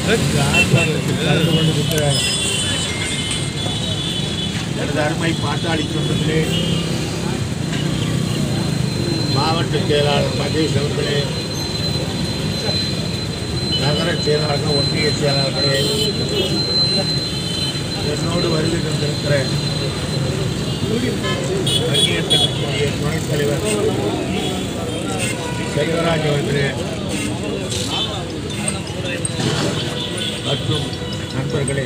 கலந்து கொண்டிருக்கிற எனது அருமை பாட்டாளி சொந்தங்களே மாவட்ட செயலாளர் மகேஷ் அவர்களே நகர செயலாளர்கள் ஒன்றிய செயலாளர்களே என்னோடு வருகை தந்திருக்கிற கண்ணியத்திற்குரிய துணைத் தலைவர் செல்வராஜ் அவர்களே மற்றும் நண்பர்களே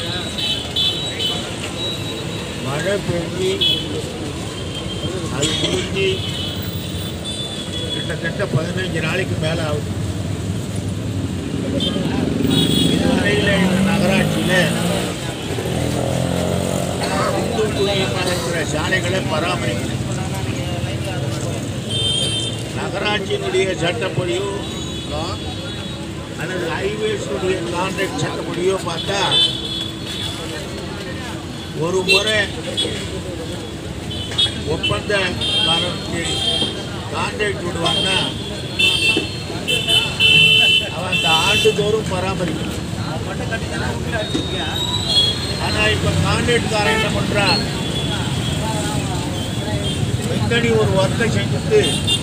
மழை பெஞ்சு அது முடிஞ்சு கிட்டத்தட்ட பதினஞ்சு நாளைக்கு மேலே ஆகுது இதுவரையில் இந்த நகராட்சியில் குண்டும் குழியுமாக இருக்கிற சாலைகளை பராமரிக்கணும் நகராட்சியினுடைய சட்டப்படியோ அல்லது ஹைவேஸுடைய கான்ட்ராக்ட் சட்டப்படியோ பார்த்தா ஒரு முறை ஒப்பந்தக்காரனுக்கு கான்ட்ராக்ட் விடுவாங்கன்னா அவன் அந்த ஆண்டுதோறும் பராமரிக்கணும் ஆனால் இப்போ கான்ட்ராக்ட்காரன் என்ன பண்ணுறான் பின்னாடி ஒரு ஒர்க்கை செஞ்சுட்டு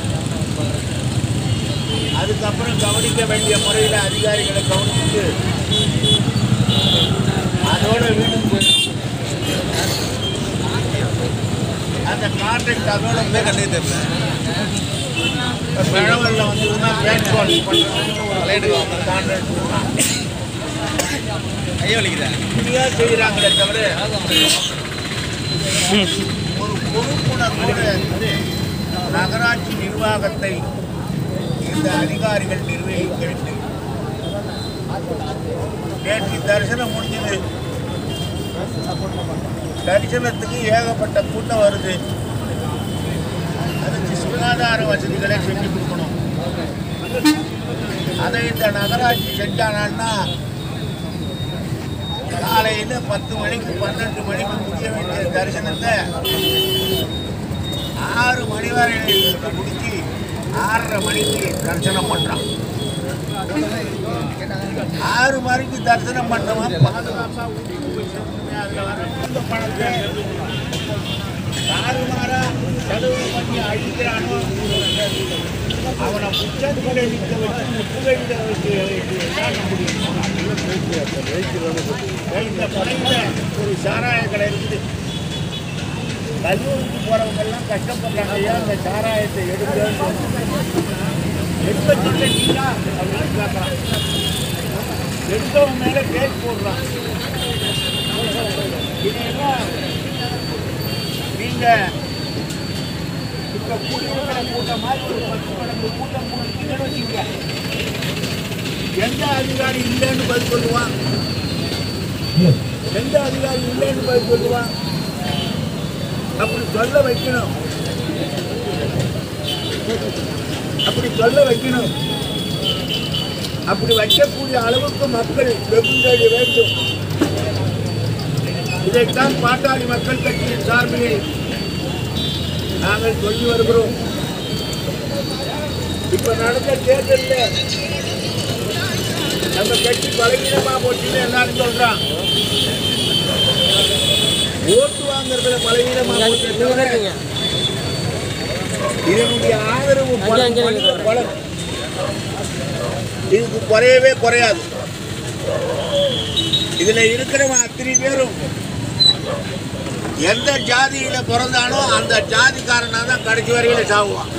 அதுக்கப்புறம் கவனிக்க வேண்டிய முறையில் அதிகாரிகளை கவனிச்சுட்டு அதோட வீட்டுக்கு போயிடும் அந்த கான்ட்ராக்ட் அதோட கண்டே தெரியல மழை வெள்ளம் வந்ததுன்னா பேட் பால் பண்ணுறதுக்கு கான்ட்ராக்ட் ஐயா வலிக்குதா இப்படியா செய்கிறாங்களே தவிர ஒரு பொறுப்புணர்வோடு நகராட்சி நிர்வாகத்தை இந்த அதிகாரிகள் நிர்வகிக்க வேண்டும் நேற்று தரிசனம் முடிஞ்சது தரிசனத்துக்கு ஏகப்பட்ட கூட்டம் வருது அதுக்கு சுகாதார வசதிகளை செஞ்சு கொடுக்கணும் அதை இந்த நகராட்சி செஞ்சானா காலையில் பத்து மணிக்கு பன்னெண்டு மணிக்கு முடிய வேண்டிய தரிசனத்தை ஆறு மணி வரை முடிச்சு ஆறரை மணிக்கு தரிசனம் பண்ணுறான் ஆறு மணிக்கு தரிசனம் பண்ணவன் பாதுகாப்பாக வீட்டுக்கு போய் சேர்ந்துமே அதில் வர சொந்த பணத்தை தாறுமாறா செலவு பண்ணி அழிக்கிறானோ அவனை புத்தகங்களை நிற்க வச்சு முற்றுகையிட வச்சு என்ன முடியும் இந்த படையில் ஒரு சாராய கடை இருக்குது கல்லூரிக்கு போகிறவங்கெல்லாம் கஷ்டப்படுறாங்க ஐயா அந்த சாராயத்தை எடுக்க எடுக்க சொல்ல நீங்களா அப்படின்னு கேட்குறான் எடுத்தவன் மேலே கேஸ் போடுறான் இதெல்லாம் நீங்கள் இப்போ கூடியிருக்கிற கூட்டம் மாதிரி ஒரு பத்து பன்னெண்டு கூட்டம் கூட்டிங்கன்னு வச்சுங்க எந்த அதிகாரி இல்லைன்னு பதில் சொல்லுவான் எந்த அதிகாரி இல்லைன்னு பதில் சொல்லுவான் அப்படி சொல்ல வைக்கணும் அப்படி சொல்ல வைக்கணும் அப்படி வைக்கக்கூடிய அளவுக்கு மக்கள் வெகுண்டெழ வேண்டும் இதைத்தான் பாட்டாளி மக்கள் கட்சியின் சார்பிலே நாங்கள் சொல்லி வருகிறோம் இப்ப நடந்த தேர்தலில் நம்ம கட்சி பலவீனமா போச்சுன்னு எல்லாரும் சொல்றான் ஓட்டு வாங்குறதுல பலவீனமா போச்சு தவிர இதனுடைய ஆதரவு பலம், மனித பலம் இதுக்கு குறையவே குறையாது இதுல இருக்கிறவன் அத்தனை பேரும் எந்த ஜாதியில பிறந்தானோ அந்த ஜாதிக்காரனா தான் கடைசி வரையில சாவுவான்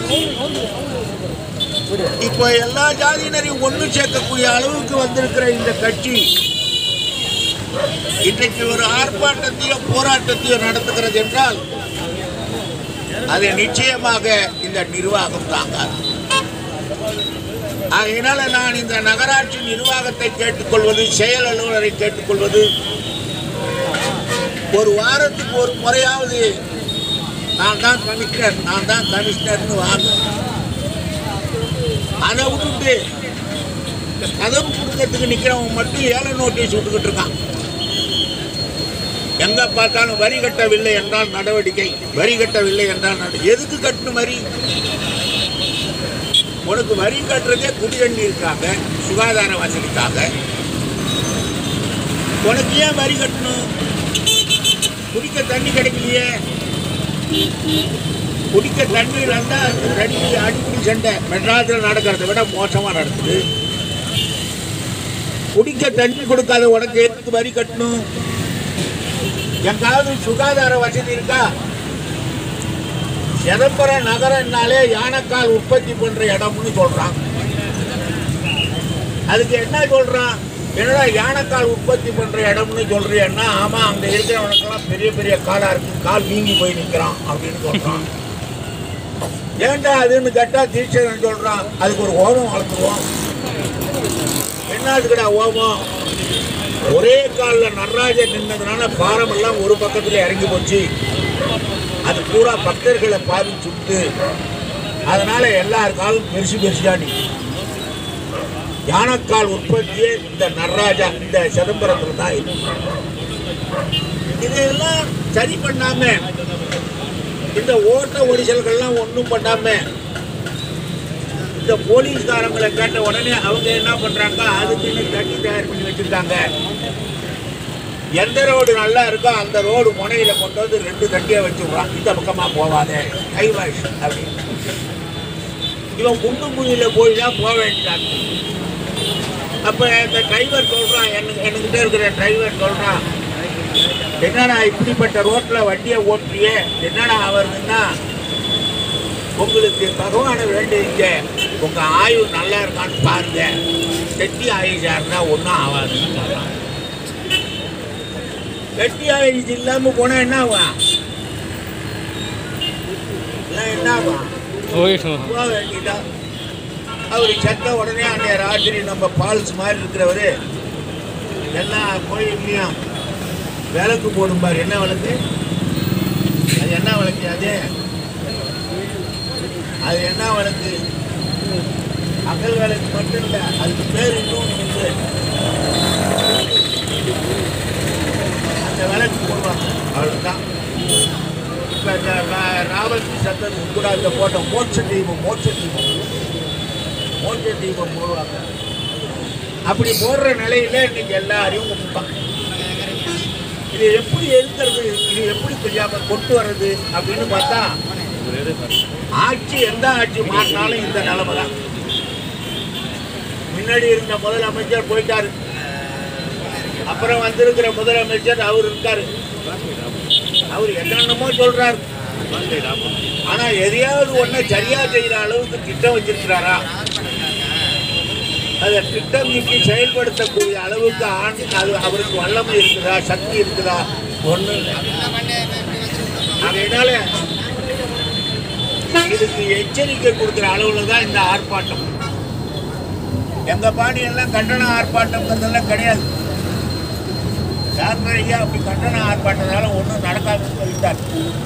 இப்போ எல்லா ஜாதியினரையும் ஒன்று சேர்க்கக்கூடிய அளவுக்கு வந்திருக்கிற இந்த கட்சி இன்றைக்கு ஒரு ஆர்ப்பாட்டத்தையோ போராட்டத்தையோ நடத்துகிறது என்றால் அது நிச்சயமாக இந்த நிர்வாகம் தாங்காது ஆகையினால நான் இந்த நகராட்சி நிர்வாகத்தை கேட்டுக்கொள்வது செயல் அலுவலரை கேட்டுக்கொள்வது ஒரு வாரத்துக்கு ஒரு முறையாவது நான் தான் கமிஷனர் நான் தான் கமிஷனர்னு வாங்க அதை விட்டுட்டு இந்த கதவு கொடுக்கறதுக்கு நிற்கிறவன் மட்டும் ஏழை நோட்டீஸ் விட்டுக்கிட்டு இருக்கான் எங்க பார்த்தாலும் வரி கட்டவில்லை என்றால் நடவடிக்கை வரி கட்டவில்லை என்றால் நட- எதுக்கு கட்டணும் வரி உனக்கு வரி கட்டுறதே குடிநீருக்காக சுகாதார வசதிக்காக உனக்கு ஏன் வரி கட்டணும் குடிக்க தண்ணி கிடைக்கலையே குடிக்க தண்ணி இருந்தா ரெண்டு அடிப்படை சண்டை மெட்ராஸில் நடக்கிறத விட மோசமாக நடக்குது குடிக்க தண்ணி கொடுக்காத உனக்கு எதுக்கு வரி கட்டணும் எங்காவது சுகாதார வசதி இருக்கா சிதம்பரம் நகரம்னாலே யானைக்கால் உற்பத்தி பண்ற இடம்னு சொல்றான் அதுக்கு என்ன சொல்றான் என்னடா யானைக்கால் உற்பத்தி பண்ற இடம்னு சொல்றியன்னா ஆமா அங்க இருக்கிறவனுக்கெல்லாம் பெரிய பெரிய காலா இருக்கு கால் வீங்கி போய் நிக்கிறான் அப்படின்னு சொல்றான் ஏன்டா அதுன்னு கேட்டா தீட்சகன் சொல்றான் அதுக்கு ஒரு ஹோமம் வளர்த்துருவோம் என்னதுக்குடா ஹோமம் ஒரே காலில் நடராஜர் நின்னதுனால பாரம் எல்லாம் ஒரு பக்கத்துல இறங்கி போச்சு அது பூரா பக்தர்களை பாதிச்சுட்டு அதனால எல்லார் காலும் பெருசு பெருசா நிற்கும் யானைக்கால் உற்பத்தியே இந்த நடராஜா இந்த சிதம்பரத்துல தான் இருக்கு இதெல்லாம் சரி பண்ணாம இந்த ஓட்ட ஒடிசல்கள்லாம் ஒன்றும் பண்ணாம இந்த போலீஸ்காரங்களை கேட்ட உடனே அவங்க என்ன பண்றாங்க அதுக்குன்னு தண்ணி தயார் பண்ணி வச்சிருக்காங்க எந்த ரோடு நல்லா இருக்கோ அந்த ரோடு முனையில கொண்டு வந்து ரெண்டு தண்டியை வச்சுடுறான் இந்த பக்கமா போவாதே கைவாஷ் அப்படின்னு இவன் குண்டு குழியில போய் தான் போக வேண்டியதான் அப்ப இந்த டிரைவர் சொல்றான் எனக்கு என்கிட்ட இருக்கிற டிரைவர் சொல்றான் என்னடா இப்படிப்பட்ட ரோட்ல வண்டியை ஓட்டுறியே என்னடா வருதுன்னா உங்களுக்கு பகவானை வேண்டியீங்க உங்க ஆய்வு நல்லா இருக்கான்னு பாருங்க செட்டி ஆயுஷா இருந்தா ஒன்றும் ஆகாதுன்னு சொல்றான் வெட்டி ஆயுஷ் இல்லாம போனா என்ன ஆகும் எல்லாம் என்ன ஆகும் போயிடும் போக வேண்டியதா அவர் செத்த உடனே அன்றைய ராத்திரி நம்ம பால்ஸ் மாதிரி இருக்கிறவரு எல்லா கோயில்லையும் விளக்கு போடும் பாரு என்ன விளக்கு அது என்ன விளக்கு அது அது என்ன விளக்கு அகல் விளக்கு மட்டும் இல்லை அதுக்கு பேர் இன்னும் உண்டு அந்த விளக்கு போடுவாங்க அவ்வளோதான் இப்போ இந்த ரா- ராவதி சத்தத்துக்கு கூட அந்த போட்ட மோட்ச தீபம் மோட்ச தீபம் மோட்ச தீபம் போடுவாங்க அப்படி போடுற நிலையில இன்னைக்கு எல்லாரையும் கும்பிட்டான் இது எப்படி இருக்கிறது இது எப்படி தெரியாம கொண்டு வர்றது அப்படின்னு பார்த்தா ஆட்சி எந்த ஆட்சி மாறினாலும் இந்த நிலைமை தான் முன்னாடி இருந்த முதலமைச்சர் போயிட்டாரு அப்புறம் வந்திருக்கிற முதலமைச்சர் அவர் இருக்காரு அவர் என்னென்னமோ சொல்றாரு ஆனா எதையாவது ஒண்ணு சரியா செய்யற அளவுக்கு திட்டம் வச்சிருக்கிறாரா அதை திட்டம் நீக்கி செயல்படுத்தக்கூடிய அளவுக்கு ஆண் அது அவருக்கு வல்லமை இருக்குதா சக்தி இருக்குதா ஒண்ணு அதனால இதுக்கு எச்சரிக்கை கொடுக்குற அளவுல தான் இந்த ஆர்ப்பாட்டம் எங்க பாணி எல்லாம் கண்டன ஆர்ப்பாட்டம்ங்கிறதெல்லாம் கிடையாது டாக்டர் ஐயா அப்படி கண்டன ஆர்ப்பாட்டத்தால ஒன்றும் நடக்காதுன்னு சொல்லிட்டார்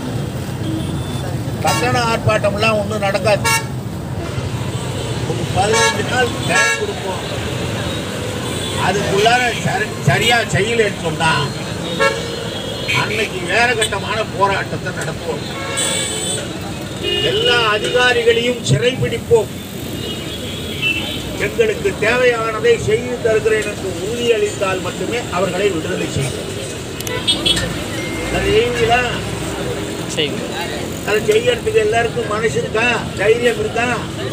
கண்டன ஆர்ப்பாட்டம்லாம் ஒன்றும் நடக்காது ஒரு பதினைஞ்சு நாள் டைம் கொடுப்போம் அதுக்குள்ளார சரி சரியா செய்யலைன்னு சொன்னா அன்னைக்கு வேற கட்டமான போராட்டத்தை நடத்துவோம் எல்லா அதிகாரிகளையும் சிறைபிடிப்போம் எங்களுக்கு தேவையானதை செய்து தருகிறேன் என்று உறுதியளித்தால் மட்டுமே அவர்களை விடுதலை செய்வோம் அதை செய்வீங்களா செய்யுங்க அதை செய்யறதுக்கு எல்லாருக்கும் மனசு இருக்கா தைரியம் இருக்கா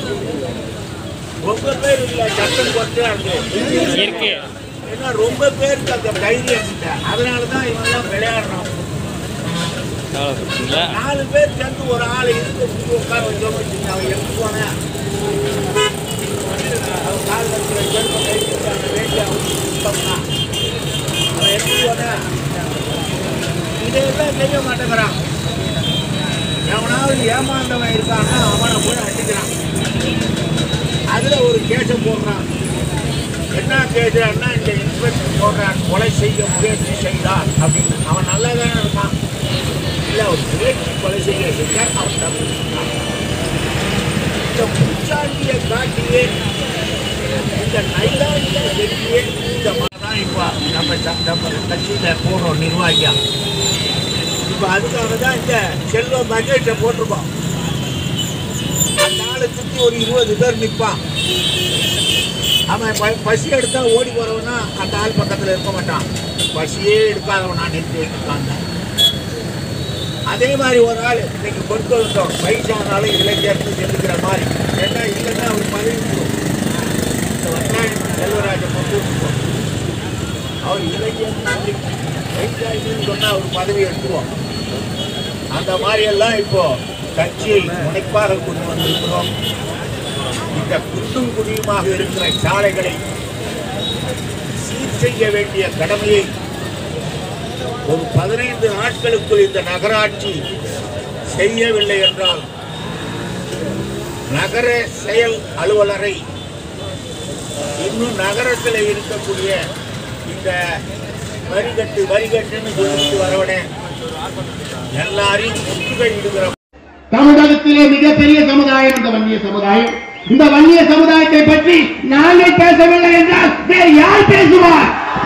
ரொம்ப பேர் இல்ல சட்டம் கொண்டு இருக்கு இருக்கு ஏன்னா ரொம்ப பேருக்கு அந்த தைரியம் இல்லை அதனால தான் இவங்கெல்லாம் விளையாடுறான் எவ்வளோ கொடுத்தீங்களா நாலு பேர் சேர்ந்து ஒரு ஆள் இருந்து இப்படி உட்கார வச்சோம் வச்சுங்க அவன் எப்படி போனேன் அவன் காலில் இருக்கிற செருப்பை கை அந்த வேண்டி அவன் சுத்தம்னா அவன் எப்படி போனேன் இதையெல்லாம் செய்ய மாட்டேங்கிறான் எவனாவது ஏமாந்தவன் இருக்கான்னா அவனை போய் அடிக்கிறான் அதுல ஒரு கேஸை போடுறான் என்ன கேட்குறான்னா இந்த இன்ஸ்பெக்டர் போடுறான் கொலை செய்ய முயற்சி செய்தார் அப்படின்னு அவன் நல்லா தானே இருக்கான் இல்லை ஒரு முயற்சி கொலை செய்ய செஞ்சார் அவன் தப்பு செஞ்சான். இந்த பூச்சாண்டியை காட்டியே இந்த நைலாண்டியை வெளியே இந்த மாதிரி தான் இப்போ நம்ம ச- நம்ம கட்சியில் போடுறோம் நிர்வாகியா இப்போ அதுக்காக தான் இந்த செல்வ மகேஷை போட்டிருக்கோம் அந்த ஆளை சுற்றி ஒரு இருபது பேர் நிற்பான் அவன் ப- பசி எடுத்தா ஓடி போறவனா அந்த ஆள் பக்கத்தில் இருக்க மாட்டான் பசியே எடுக்காதவன் நான் நிறுத்தி வச்சிருக்காங்க அதே மாதிரி ஒரு ஆள் இன்னைக்கு கொண்டு வந்தோம் வயசானாலும் இளைஞர்னு செலுக்கிற மாதிரி ஏன்னா இல்லைன்னா அவர் பதவி போகும். இந்த வட்டாயம் செல்வராஜன் கொண்டு வந்துருவோம் அவர் இளைஞர் வயசாகின்னு சொன்னா அவர் பதவி எடுத்துருவோம் அந்த மாதிரி எல்லாம் இப்போ கட்சியை முனைப்பாக கொண்டு வந்திருக்கிறோம் இந்த குண்டும் குடியுமாக இருக்கிற சாலைகளை சீர் செய்ய வேண்டிய கடமையை ஒரு பதினைந்து நாட்களுக்குள் இந்த நகராட்சி செய்யவில்லை என்றால் நகர செயல் அலுவலரை இன்னும் நகரத்தில் இருக்கக்கூடிய இந்த வரிகட்டு வரிகட்டுன்னு சொல்லிட்டு வரவனே எல்லாரையும் முற்றுகையிடுகிற தமிழகத்திலே மிகப்பெரிய சமுதாயம் இந்த வன்னிய சமுதாயம் இந்த வன்னிய சமுதாயத்தை பற்றி நாங்கள் பேசவில்லை என்றால் வேறு யார் பேசுவார்